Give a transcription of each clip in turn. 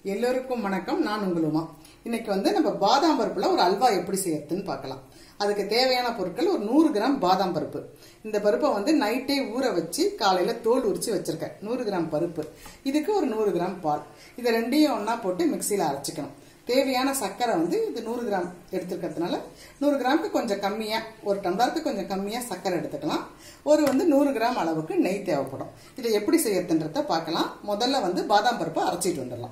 எல்லோருக்கும் வணக்கம் நான் உங்கள் உமா இன்னைக்கு வந்து நம்ம பாதாம் பருப்புல ஒரு அல்வா எப்படி செய்யறதுன்னு பார்க்கலாம் அதுக்கு தேவையான பொருட்கள் ஒரு நூறு கிராம் பாதாம் பருப்பு இந்த பருப்பை வந்து நைட்டே ஊற வச்சு காலையில தோல் உரிச்சு வச்சிருக்கேன் நூறு கிராம் பருப்பு இதுக்கு ஒரு நூறு கிராம் பால் இதை ரெண்டையும் ஒண்ணா போட்டு மிக்சியில் அரைச்சிக்கணும் தேவையான சர்க்கரை வந்து இது நூறு கிராம் எடுத்துருக்கிறதுனால நூறு கிராமுக்கு கொஞ்சம் கம்மியா ஒரு டம்ளருக்கு கொஞ்சம் கம்மியா சர்க்கரை எடுத்துக்கலாம் ஒரு வந்து நூறு கிராம் அளவுக்கு நெய் தேவைப்படும் இதை எப்படி செய்யறதுன்றத பார்க்கலாம் முதல்ல வந்து பாதாம் பருப்பை அரைச்சிட்டு வந்துடலாம்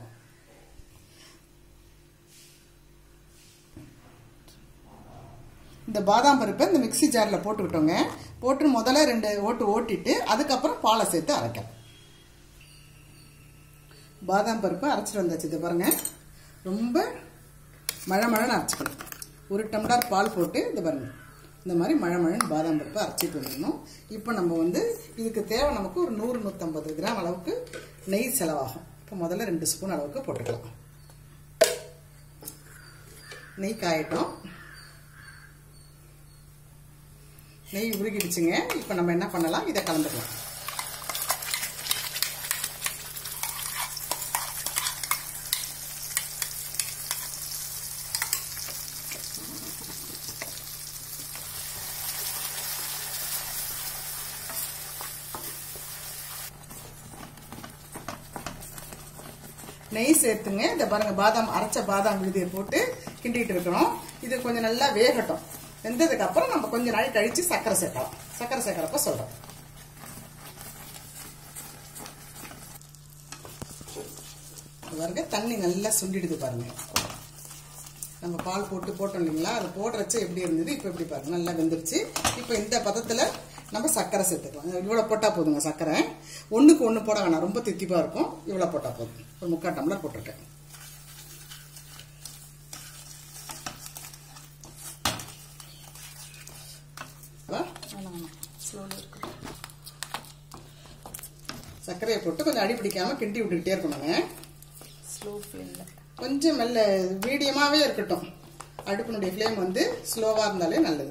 இந்த பாதாம் பருப்பை இந்த மிக்ஸி ஜாரில் போட்டுக்கிட்டோங்க போட்டு முதல்ல ரெண்டு ஓட்டு ஓட்டிட்டு அதுக்கப்புறம் பாலை சேர்த்து அரைக்கலாம் பாதாம் பருப்பு அரைச்சிட்டு வந்தாச்சு இது பாருங்க ரொம்ப மழை மழைன்னு அரைச்சிக்கணும் ஒரு டம்ளர் பால் போட்டு இது பாருங்க இந்த மாதிரி மழை மழைன்னு பாதாம் பருப்பு அரைச்சிட்டு வந்துடணும் இப்போ நம்ம வந்து இதுக்கு தேவை நமக்கு ஒரு நூறு நூற்றம்பது கிராம் அளவுக்கு நெய் செலவாகும் இப்போ முதல்ல ரெண்டு ஸ்பூன் அளவுக்கு போட்டுக்கலாம் நெய் காயட்டும் நெய் உருகிடுச்சுங்க இப்போ நம்ம என்ன பண்ணலாம் இதை கலந்துக்கலாம் நெய் சேர்த்துங்க இந்த பாருங்க பாதாம் அரைச்ச பாதாம் விழுதியை போட்டு கிண்டிட்டு இருக்கிறோம் இது கொஞ்சம் நல்லா வேகட்டும் வெந்ததுக்கு அப்புறம் நம்ம கொஞ்ச நாள் கழிச்சு சர்க்கரை சேர்க்கலாம் சர்க்கரை சேர்க்கறப்ப சொல்றோம் பாருங்க தண்ணி நல்லா சுண்டிடுது பாருங்க நம்ம பால் போட்டு போட்டோம் இல்லைங்களா அது போடுறச்சு எப்படி இருந்தது இப்போ எப்படி பாருங்க நல்லா வெந்துருச்சு இப்போ இந்த பதத்தில் நம்ம சர்க்கரை சேர்த்துக்கலாம் இவ்வளோ போட்டால் போதுங்க சர்க்கரை ஒன்றுக்கு ஒன்று போட வேணாம் ரொம்ப தித்திப்பாக இருக்கும் இவ்வளோ போட்டால் போதும் ஒரு முக்கால் டம்ளர் போட்டிருக்கேன் சர்க்கரையை போட்டு கொஞ்சம் அடி பிடிக்காம கிண்டி விட்டுக்கிட்டே இருக்கணுங்க ஸ்லோ ஃப்ளேமில் கொஞ்சம் மெல்ல மீடியமாகவே இருக்கட்டும் அடுப்பினுடைய ஃப்ளேம் வந்து ஸ்லோவாக இருந்தாலே நல்லது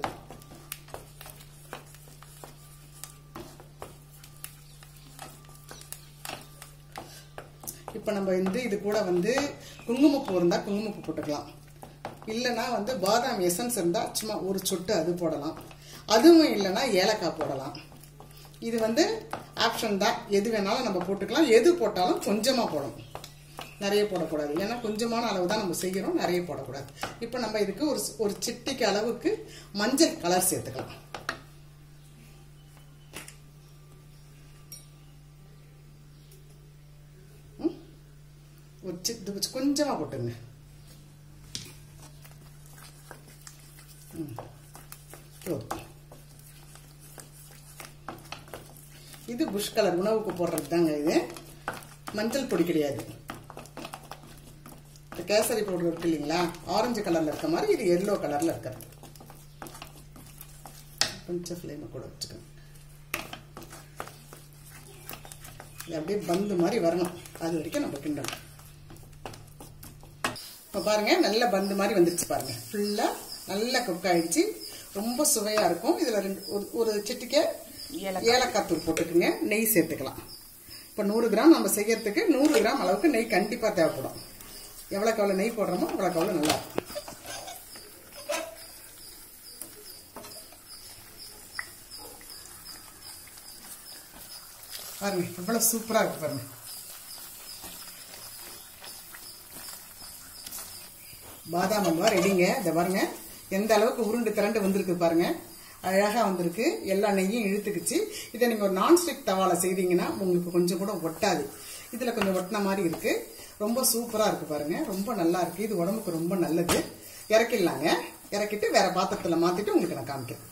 இப்போ நம்ம வந்து இது கூட வந்து குங்குமப்பூ இருந்தால் குங்குமப்பூ போட்டுக்கலாம் இல்லைன்னா வந்து பாதாம் எசன்ஸ் இருந்தால் சும்மா ஒரு சொட்டு அது போடலாம் அதுவும் இல்லைன்னா ஏலக்காய் போடலாம் இது வந்து ஆப்ஷன் தான் எது வேணாலும் நம்ம போட்டுக்கலாம் எது போட்டாலும் கொஞ்சமாக போடணும் நிறைய போடக்கூடாது ஏன்னா கொஞ்சமான அளவு தான் நம்ம செய்கிறோம் நிறைய போடக்கூடாது இப்போ நம்ம இதுக்கு ஒரு ஒரு சிட்டிக்கு அளவுக்கு மஞ்சள் கலர் சேர்த்துக்கலாம் ம்? ஒரு சிட்டு கொஞ்சமாக போட்டுங்க ம். போதும். இது புஷ் கலர் உணவுக்கு போடுறது தாங்க இது மஞ்சள் பொடி கிடையாது இந்த கேசரி பவுடர் இருக்கு இல்லைங்களா ஆரஞ்சு கலர்ல இருக்க மாதிரி இது எல்லோ கலர்ல இருக்கிறது கொஞ்சம் ஃப்ளேமை கூட வச்சுக்கோங்க இது அப்படியே பந்து மாதிரி வரணும் அது வரைக்கும் நம்ம கிண்டணும் இப்போ பாருங்க நல்ல பந்து மாதிரி வந்துருச்சு பாருங்க ஃபுல்லா நல்லா குக் ஆயிடுச்சு ரொம்ப சுவையா இருக்கும் இதுல ரெண்டு ஒரு- ஒரு சிட்டிக்கை ஏலக்காய் தூள் போட்டுக்குங்க நெய் சேர்த்துக்கலாம் இப்போ நூறு கிராம் நம்ம செய்யறதுக்கு நூறு கிராம் அளவுக்கு நெய் கண்டிப்பா தேவைப்படும் எவ்வளோக்கு எவ்வளோ நெய் போடுறோமோ அவ்வளோக்கு அவ்வளோ நல்லா இருக்கும் பாருங்க எவ்வளவு சூப்பரா இருக்கு பாருங்க பாதாம் அல்வா ரெடிங்க இதை பாருங்க எந்த அளவுக்கு உருண்டு திரண்டு வந்திருக்கு பாருங்க அழகா வந்திருக்கு எல்லா நெய்யும் இழுத்துக்குச்சு இதை நீங்க ஒரு நான்ஸ்டிக் தவால செய்தீங்கன்னா உங்களுக்கு கொஞ்சம் கூட ஒட்டாது இதுல கொஞ்சம் ஒட்டின மாதிரி இருக்கு ரொம்ப சூப்பரா இருக்கு பாருங்க ரொம்ப நல்லா இருக்கு இது உடம்புக்கு ரொம்ப நல்லது இறக்கிடலாங்க இறக்கிட்டு வேற பாத்திரத்துல மாத்திட்டு உங்களுக்கு நான் காமிக்கிறேன்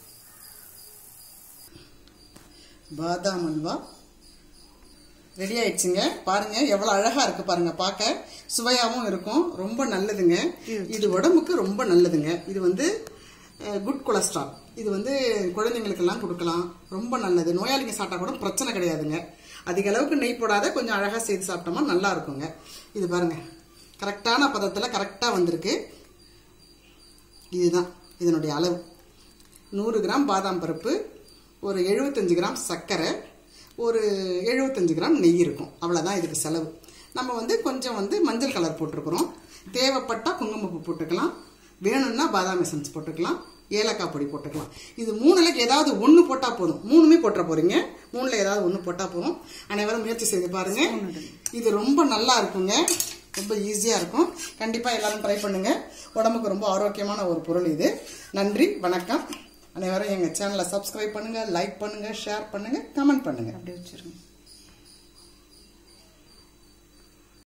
பாதாம் அல்வா ரெடி ஆயிடுச்சுங்க பாருங்க எவ்வளவு அழகா இருக்கு பாருங்க பார்க்க சுவையாவும் இருக்கும் ரொம்ப நல்லதுங்க இது உடம்புக்கு ரொம்ப நல்லதுங்க இது வந்து குட் கொலஸ்ட்ரால் இது வந்து குழந்தைங்களுக்கு எல்லாம் கொடுக்கலாம் ரொம்ப நல்லது நோயாளிங்க சாப்பிட்டா கூட பிரச்சனை கிடையாதுங்க அதிக அளவுக்கு நெய் போடாத கொஞ்சம் அழகா செய்து சாப்பிட்டோமா நல்லா இருக்குங்க இது பாருங்க கரெக்டான பதத்துல கரெக்டா வந்திருக்கு இதுதான் இதனுடைய அளவு நூறு கிராம் பாதாம் பருப்பு ஒரு எழுபத்தஞ்சு கிராம் சர்க்கரை ஒரு எழுபத்தஞ்சு கிராம் நெய் இருக்கும் அவ்வளோதான் இதுக்கு செலவு நம்ம வந்து கொஞ்சம் வந்து மஞ்சள் கலர் போட்டிருக்கிறோம் தேவைப்பட்டா குங்குமப்பூ போட்டுக்கலாம் வேணும்னா பாதாம் எசன்ஸ் போட்டுக்கலாம் ஏலக்காய் பொடி போட்டுக்கலாம் இது மூணுல ஏதாவது ஒன்று போட்டால் போதும் மூணுமே போட்டுற போறீங்க மூணுல ஏதாவது ஒன்று போட்டால் போதும் அனைவரும் முயற்சி செய்து பாருங்க இது ரொம்ப நல்லா இருக்குங்க ரொம்ப ஈஸியாக இருக்கும் கண்டிப்பாக எல்லாரும் ட்ரை பண்ணுங்க உடம்புக்கு ரொம்ப ஆரோக்கியமான ஒரு பொருள் இது நன்றி வணக்கம் அனைவரும் எங்கள் சேனலை சப்ஸ்கிரைப் பண்ணுங்க லைக் பண்ணுங்க ஷேர் பண்ணுங்க கமெண்ட் பண்ணுங்க அப்படியே வச்சிருங்க